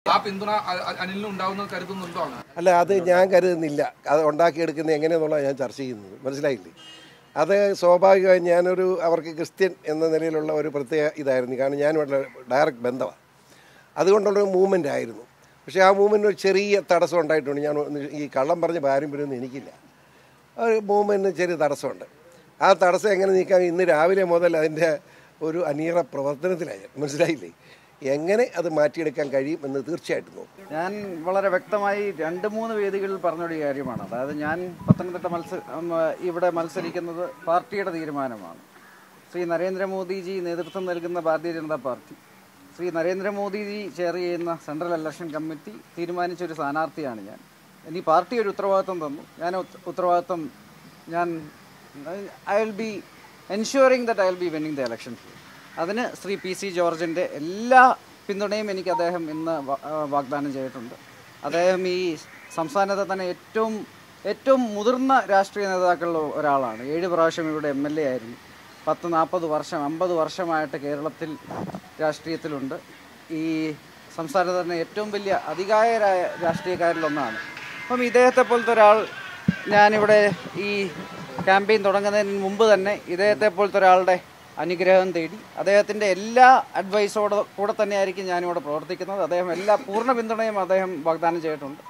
ആ പിന്തുണ അ- അ- അനിലിന് ഉണ്ടാവുന്നത് കരുതുന്നുണ്ടോ അങ്ങ്? അല്ല അത് ഞാൻ കരുതുന്നില്ല അത് ഉണ്ടാക്കിയെടുക്കുന്നത് എങ്ങനെയെന്നുള്ളത് ഞാൻ ചർച്ച ചെയ്യുന്നത് മനസ്സിലായില്ലേ അത് സ്വാഭാവികമായി ഞാനൊരു അവർക്ക് ക്രിസ്ത്യൻ എന്ന നിലയിലുള്ള ഒരു പ്രത്യേക ഇതായിരുന്നു കാരണം ഞാൻ വളരെ ഡയറക്റ്റ് ബന്ധമാണ് അതുകൊണ്ടുള്ള മൂവ്മെൻ്റ് ആയിരുന്നു പക്ഷേ ആ മൂവ്മെൻറ്റ് ഒരു ചെറിയ തടസ്സം ഉണ്ടായിട്ടുണ്ട് ഞാൻ ഒന്ന് ഈ കള്ളം പറഞ്ഞ പാരമ്പര്യമൊന്നും എനിക്കില്ല ഒരു മൂവ്മെൻറ്റിന് ചെറിയ തടസ്സമുണ്ട് ആ തടസ്സം എങ്ങനെ നീക്കാൻ ഇന്ന് രാവിലെ മുതൽ അതിൻ്റെ ഒരു അനീറ പ്രവർത്തനത്തിലായി ഞാൻ. മനസ്സിലായില്ലേ എങ്ങനെ അത് മാറ്റിയെടുക്കാൻ കഴിയും എന്ന് തീർച്ചയായിട്ടും നോക്കും ഞാൻ വളരെ വ്യക്തമായി രണ്ട് മൂന്ന് വേദികളിൽ പറഞ്ഞൊരു കാര്യമാണ് അതായത് ഞാൻ പത്തനംതിട്ട മത്സ ഉം, ഇവിടെ മത്സരിക്കുന്നത് പാർട്ടിയുടെ തീരുമാനമാണ് ശ്രീ നരേന്ദ്രമോദിജി നേതൃത്വം നൽകുന്ന ഭാരതീയ ജനതാ പാർട്ടി ശ്രീ നരേന്ദ്രമോദിജി ചെയർ ചെയ്യുന്ന സെൻട്രൽ ഇലക്ഷൻ കമ്മിറ്റി തീരുമാനിച്ച ഒരു സ്ഥാനാർത്ഥിയാണ് ഞാൻ ഇനി പാർട്ടി ഒരു ഉത്തരവാദിത്വം തന്നു ഞാൻ ഉത്ത- ഉത്തരവാദിത്വം ഞാൻ I will be ensuring that I will be winning the election അതിന് ശ്രീ പി സി ജോർജിൻ്റെ എല്ലാ പിന്തുണയും എനിക്ക് അദ്ദേഹം ഇന്ന് വാ- ആ, വാഗ്ദാനം ചെയ്തിട്ടുണ്ട് അദ്ദേഹം ഈ സംസ്ഥാനത്തെ തന്നെ ഏറ്റവും ഏറ്റവും മുതിർന്ന രാഷ്ട്രീയ നേതാക്കളിൽ ഒരാളാണ് ഏഴ് പ്രാവശ്യം ഇവിടെ എം എൽ എ ആയിരുന്നു പത്ത് നാൽപ്പത് വർഷം അമ്പത് വർഷമായിട്ട് കേരളത്തിൽ രാഷ്ട്രീയത്തിലുണ്ട് ഈ സംസ്ഥാനത്ത് തന്നെ ഏറ്റവും വലിയ അധികായരായ രാഷ്ട്രീയക്കാരിലൊന്നാണ് അപ്പം ഇദ്ദേഹത്തെ പോലത്തെ ഒരാൾ ഞാനിവിടെ ഈ ക്യാമ്പയിൻ തുടങ്ങുന്നതിന് മുമ്പ് തന്നെ ഇദ്ദേഹത്തെ പോലത്തെ ഒരാളുടെ അനുഗ്രഹം തേടി അദ്ദേഹത്തിൻ്റെ എല്ലാ അഡ്വൈസോട് കൂടെ തന്നെയായിരിക്കും ഞാനിവിടെ പ്രവർത്തിക്കുന്നത് അദ്ദേഹം എല്ലാ പൂർണ്ണ പിന്തുണയും അദ്ദേഹം വാഗ്ദാനം ചെയ്തിട്ടുണ്ട്